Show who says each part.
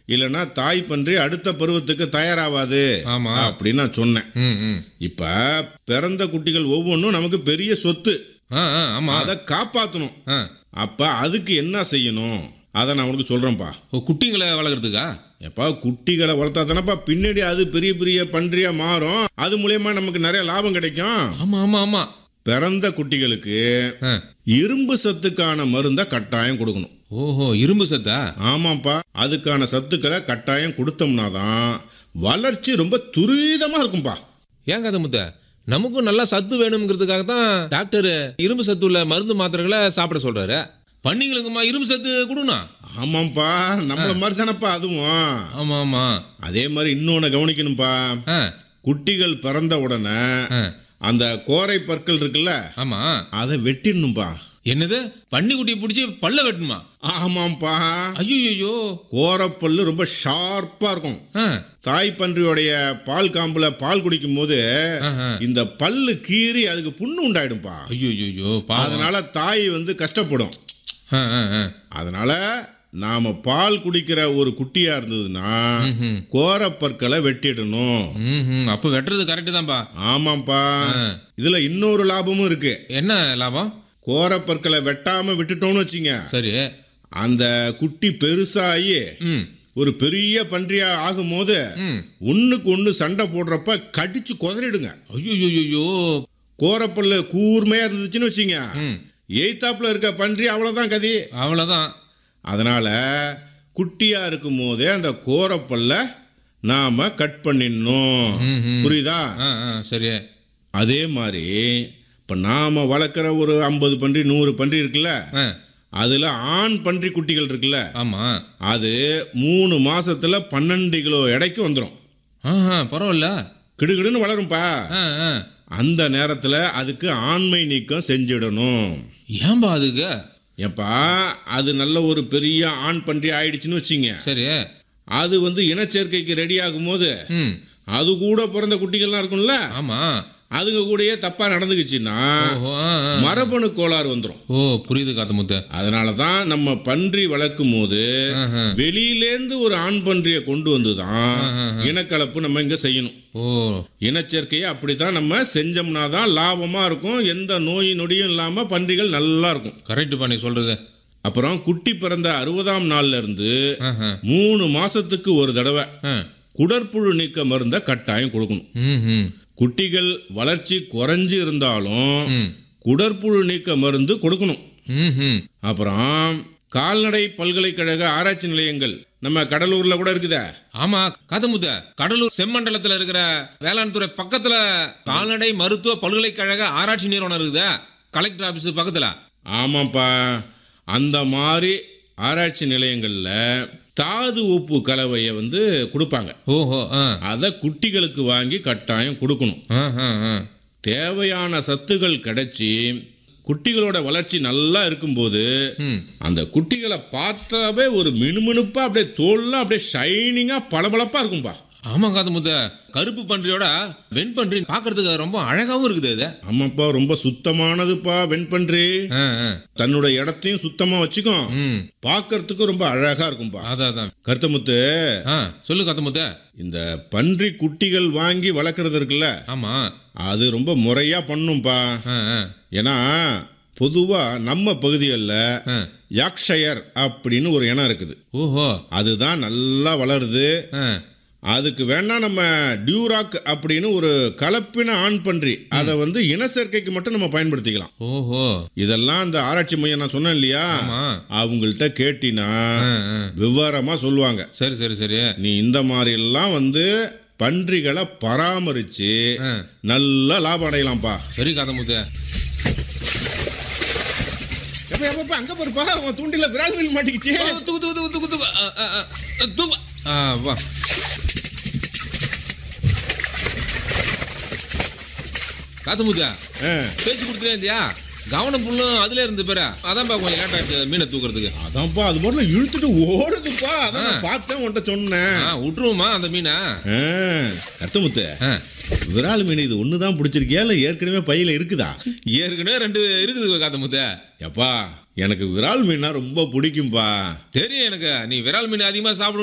Speaker 1: இல்லைன்னா தாய் பன்றி அடுத்த பருவத்துக்கு தயாராகாது
Speaker 2: ஆமா
Speaker 1: அப்படின்னு நான் சொன்னேன்
Speaker 2: ம் ம்
Speaker 1: இப்ப பிறந்த குட்டிகள் ஒவ்வொன்றும் நமக்கு பெரிய சொத்து
Speaker 2: ஆ ஆ ஆமா
Speaker 1: அதை காப்பாற்றணும்
Speaker 2: ஆ
Speaker 1: அப்ப அதுக்கு என்ன செய்யணும் அதை நான் உனக்கு சொல்றேன்ப்பா
Speaker 2: ஓ குட்டிங்களை வளர்க்குறதுக்கா
Speaker 1: எப்பா குட்டிகளை வளர்த்தா தானப்பா பின்னாடி அது பெரிய பெரிய பன்றியா மாறும் அது மூலியமா நமக்கு நிறைய லாபம் கிடைக்கும்
Speaker 2: ஆமா ஆமா ஆமா
Speaker 1: பிறந்த குட்டிகளுக்கு
Speaker 2: ஆ
Speaker 1: இரும்பு சத்துக்கான மருந்தை கட்டாயம் கொடுக்கணும்
Speaker 2: ஓஹோ இரும்பு சத்தா
Speaker 1: ஆமாப்பா அதுக்கான சத்துக்களை கட்டாயம் கொடுத்தோம்னா தான் வளர்ச்சி ரொம்ப துரிதமா இருக்கும்பா
Speaker 2: ஏன் கதை முத்த நமக்கும் நல்லா சத்து வேணுங்கிறதுக்காக தான் டாக்டர் இரும்பு சத்து உள்ள மருந்து மாத்திரைகளை சாப்பிட சொல்றாரு பன்னிங்களுக்குமா இரும்பு சத்து கொடுக்கணும்
Speaker 1: ஆமாம்ப்பா நம்மள மாதிரி தானப்பா அதுவும்
Speaker 2: ஆமா ஆமா
Speaker 1: அதே மாதிரி இன்னொன்று கவனிக்கணும்ப்பா
Speaker 2: ஆ
Speaker 1: குட்டிகள் பிறந்த உடனே
Speaker 2: ஆ
Speaker 1: அந்த கோரை பற்கள் இருக்குல்ல
Speaker 2: ஆமா
Speaker 1: அதை வெட்டிடணும்பா
Speaker 2: என்னது பன்னி குட்டியை பிடிச்சி பல்ல வெட்டணுமா
Speaker 1: ஆமாம்ப்பா
Speaker 2: ஐயோ
Speaker 1: கோரப்பல்லு ரொம்ப ஷார்ப்பா இருக்கும்
Speaker 2: ஆ
Speaker 1: தாய் பன்றியோடைய பால் காம்புல பால் குடிக்கும் போது
Speaker 2: ஆஹா.
Speaker 1: இந்த பல்லு கீறி அதுக்கு புண்ணு உண்டாயிடும்பா
Speaker 2: ஐயோ பாவம்
Speaker 1: அதனால தாய் வந்து கஷ்டப்படும்
Speaker 2: ஆ ஆ ஆ
Speaker 1: அதனால நாம பால் குடிக்கிற ஒரு குட்டியா இருந்ததுன்னா
Speaker 2: ம்ஹும்.
Speaker 1: கோரப்பற்களை வெட்டிடணும்
Speaker 2: ம் அப்போ வெட்டுறது கரெக்டு தான்ப்பா
Speaker 1: ஆமாம்ப்பா
Speaker 2: ஆ.
Speaker 1: இதுல இன்னொரு லாபமும் இருக்கு
Speaker 2: என்ன லாபம்
Speaker 1: கோரப்பற்களை வெட்டாம விட்டுட்டோம்னு வச்சுங்க
Speaker 2: சரி
Speaker 1: அந்த குட்டி பெருசாகி
Speaker 2: ம்
Speaker 1: ஒரு பெரிய பன்றியா ஆகும்போது
Speaker 2: ம்
Speaker 1: ஒண்ணுக்கு ஒண்ணு சண்டை போடுறப்ப கடிச்சு குதறிடுங்க
Speaker 2: ஐயோ
Speaker 1: கோரப்பல்லு கூர்மையா இருந்துச்சுன்னு வச்சுங்க
Speaker 2: ம்
Speaker 1: எய்த்தாப்புல இருக்க பன்றி அவ்வளவுதான் கதி
Speaker 2: அவ்வளோதான்
Speaker 1: அதனால குட்டியா இருக்கும் போதே அந்த கோரப்பல்ல நாம கட் பண்ணிடணும்
Speaker 2: ம், ம்.
Speaker 1: புரியுதா
Speaker 2: ஆ ஆ சரி
Speaker 1: அதே மாதிரி இப்ப நாம வளர்க்குற ஒரு ஐம்பது பன்றி நூறு பன்றி இருக்குல்ல
Speaker 2: ஆ
Speaker 1: அதுல ஆண் பன்றி குட்டிகள் இருக்குல்ல
Speaker 2: ஆமாம்
Speaker 1: அது மூணு மாசத்துல பன்னெண்டு கிலோ எடைக்கு வந்துடும்
Speaker 2: ஆஹா பரவாயில்ல
Speaker 1: கிடுகிடுன்னு வளரும்பா
Speaker 2: ஆ ஆ
Speaker 1: அந்த நேரத்துல அதுக்கு ஆண்மை நீக்கம் செஞ்சிடணும்
Speaker 2: ஏன்பா அதுக்கு
Speaker 1: ஏப்பா அது நல்ல ஒரு பெரிய ஆண் பன்றி ஆயிடுச்சுன்னு வச்சிங்க
Speaker 2: சரி
Speaker 1: அது வந்து இனச்சேர்க்கைக்கு ரெடி ஆகும்போது
Speaker 2: ம்
Speaker 1: அது கூட பிறந்த குட்டிகள்லாம் இருக்கும்ல
Speaker 2: ஆமாம்
Speaker 1: அதுங்க கூடயே தப்பா நடந்துக்குச்சுன்னா
Speaker 2: ஓஹோ ஆ ஆ.
Speaker 1: மரபணு கோளாறு வந்துடும்
Speaker 2: ஓ புரியுது காத்த முத்த
Speaker 1: அதனால தான் நம்ம பன்றி வளர்க்கும் போது
Speaker 2: ஆஹா.
Speaker 1: வெளியிலேருந்து ஒரு ஆண் பன்றியை கொண்டு வந்து தான் இனக்கலப்பு நம்ம இங்க செய்யணும்
Speaker 2: ஓ
Speaker 1: இனச்சேர்க்கையை அப்படித்தான் நம்ம செஞ்சோம்னா தான் லாபமா இருக்கும் எந்த நோய் நொடியும் இல்லாம பன்றிகள் நல்லா இருக்கும்
Speaker 2: கரெக்டுப்பா நீ சொல்கிறது
Speaker 1: அப்புறம் குட்டி பிறந்த அறுபதாம் நாள்ல இருந்து
Speaker 2: ஆஹா
Speaker 1: மூணு மாசத்துக்கு ஒரு தடவை
Speaker 2: ஆ
Speaker 1: குடற்புழு நீக்க மருந்தை கட்டாயம் கொடுக்கணும்
Speaker 2: ம் ம்
Speaker 1: குட்டிகள் வளர்ச்சி குறைஞ்சு இருந்தாலும்
Speaker 2: ம்
Speaker 1: குடற்புழு நீக்க மருந்து கொடுக்கணும்
Speaker 2: ம் ம்
Speaker 1: அப்புறம் கால்நடை பல்கலைக்கழக ஆராய்ச்சி நிலையங்கள் நம்ம கடலூர்ல கூட இருக்குதே
Speaker 2: ஆமா காதமுத்த கடலூர் செம்மண்டலத்துல இருக்கிற வேளாண் துறை பக்கத்துல கால்நடை மருத்துவ பல்கலைக்கழக ஆராய்ச்சி நிறுவனம் இருக்குதா கலெக்டர் ஆபீஸ் பக்கத்துல
Speaker 1: ஆமாப்பா அந்த மாதிரி ஆராய்ச்சி நிலையங்கள்ல தாது உப்பு கலவையை வந்து கொடுப்பாங்க
Speaker 2: ஓஹோ ஆ
Speaker 1: அதை குட்டிகளுக்கு வாங்கி கட்டாயம் கொடுக்கணும்
Speaker 2: ஆ ஆ ஆ
Speaker 1: தேவையான சத்துகள் கிடைச்சி குட்டிகளோட வளர்ச்சி நல்லா இருக்கும்போது
Speaker 2: ம்
Speaker 1: அந்த குட்டிகளை பார்த்தாவே ஒரு மினுமினுப்பா அப்படியே தோல்லாம் அப்படியே ஷைனிங்கா பளபளப்பா இருக்கும்பா
Speaker 2: ஆமா காதமுத்த கருப்பு பன்றியோட வெண்பன்றி பார்க்கிறதுக்கு ரொம்ப அழகாவும் இருக்குது அது
Speaker 1: ஆமாப்பா ரொம்ப சுத்தமானதுப்பா வெண்பன்றி
Speaker 2: ஆ ஆ
Speaker 1: தன்னோட இடத்தையும் சுத்தமா வச்சுக்கும்
Speaker 2: ம்
Speaker 1: பார்க்கறதுக்கு ரொம்ப அழகா இருக்கும்பா
Speaker 2: அதான் அதான்
Speaker 1: கருத்தமுத்து
Speaker 2: ஆ சொல்லு காத்தமுத்த
Speaker 1: இந்த பன்றி குட்டிகள் வாங்கி வளர்க்குறது இருக்குல்ல
Speaker 2: ஆமா
Speaker 1: அது ரொம்ப முறையா பண்ணும்பா
Speaker 2: ஆ ஆ
Speaker 1: ஏன்னா பொதுவா நம்ம பகுதிகளில்
Speaker 2: ஆ
Speaker 1: யாக்ஷயர் அப்படின்னு ஒரு இனம் இருக்குது
Speaker 2: ஓஹோ
Speaker 1: அதுதான் நல்லா வளருது
Speaker 2: ஆ
Speaker 1: அதுக்கு வேணா நம்ம டியூராக் அப்படின்னு ஒரு கலப்பின ஆண் பன்றி அதை வந்து இனச்சேர்க்கைக்கு மட்டும் நம்ம பயன்படுத்திக்கலாம்
Speaker 2: ஓஹோ
Speaker 1: இதெல்லாம் அந்த ஆராய்ச்சி மையம் நான் சொன்னேன் இல்லையா
Speaker 2: ஆமா
Speaker 1: அவங்கள்ட்ட கேட்டினா
Speaker 2: ஆ ஆ
Speaker 1: விவரமா சொல்லுவாங்க
Speaker 2: சரி சரி சரி
Speaker 1: நீ இந்த மாதிரி எல்லாம் வந்து பன்றிகளை பராமரிச்சு
Speaker 2: ஆ
Speaker 1: நல்ல லாபம் அடையலாம்ப்பா
Speaker 2: சரி காதமுத்த
Speaker 1: எப்ப எப்ப அங்க போறப்பா உன் தூண்டில விரால் மீன் மாட்டிக்கிச்சு
Speaker 2: தூக்கு தூக்கு தூக்கு தூக்கு தூக்கு ஆ, ஆ, ஆ, தூக்கு ஆ வா காத்தமுத்தா
Speaker 1: ஆ,
Speaker 2: பேச்சு கொடுத்துட்டே இருந்தியா கவனம் புல்லும் அதுல இருந்து பேர அதான்ப்பா கொஞ்சம் லேட் ஆயிடுச்சு மீனை தூக்குறதுக்கு
Speaker 1: அதான்ப்பா அது மாதிரி இழுத்துட்டு ஓடுதுப்பா அதான் நான் பார்த்தேன் உன்கிட்ட சொன்னேன்
Speaker 2: ஆ விட்டுருவோமா அந்த மீனை
Speaker 1: ஆ, கருத்தமுத்து
Speaker 2: ஆ,
Speaker 1: விரால் மீன் இது ஒன்று தான் பிடிச்சிருக்கியா இல்லை ஏற்கனவே பையில இருக்குதா
Speaker 2: ஏற்கனவே ரெண்டு இருக்குது காத்தமுத்த
Speaker 1: எப்பா எனக்கு விரால் மீன்னா ரொம்ப பிடிக்கும்பா
Speaker 2: தெரியும் எனக்கு நீ விரால் மீன் அதிகமா சாப்பிட